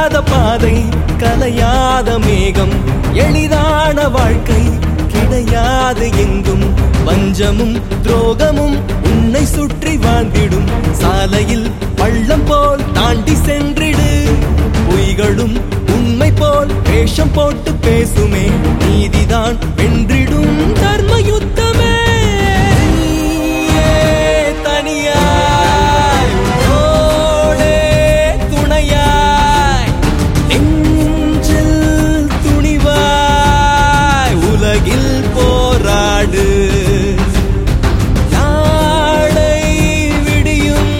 தெரியாத பாதை கலையாத மேகம் எளிதான வாழ்க்கை கிடையாது எங்கும் வஞ்சமும் துரோகமும் உன்னை சுற்றி வாழ்ந்திடும் சாலையில் பள்ளம் போல் தாண்டி சென்றிடு பொய்களும் உண்மை போல் வேஷம் போட்டு பேசுமே நீதிதான் வென்றிடும் தர்ம யுத்தமே நீயே தனியாய் உன்னோடே துணையாய் நெஞ்சில் துணிவாய் உலகில் போராடு நாளை விடியும்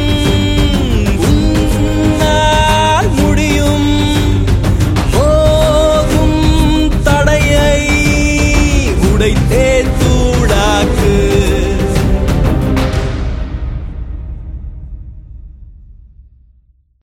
உன்னால் முடியும் போகும் தடையை உடைத்தே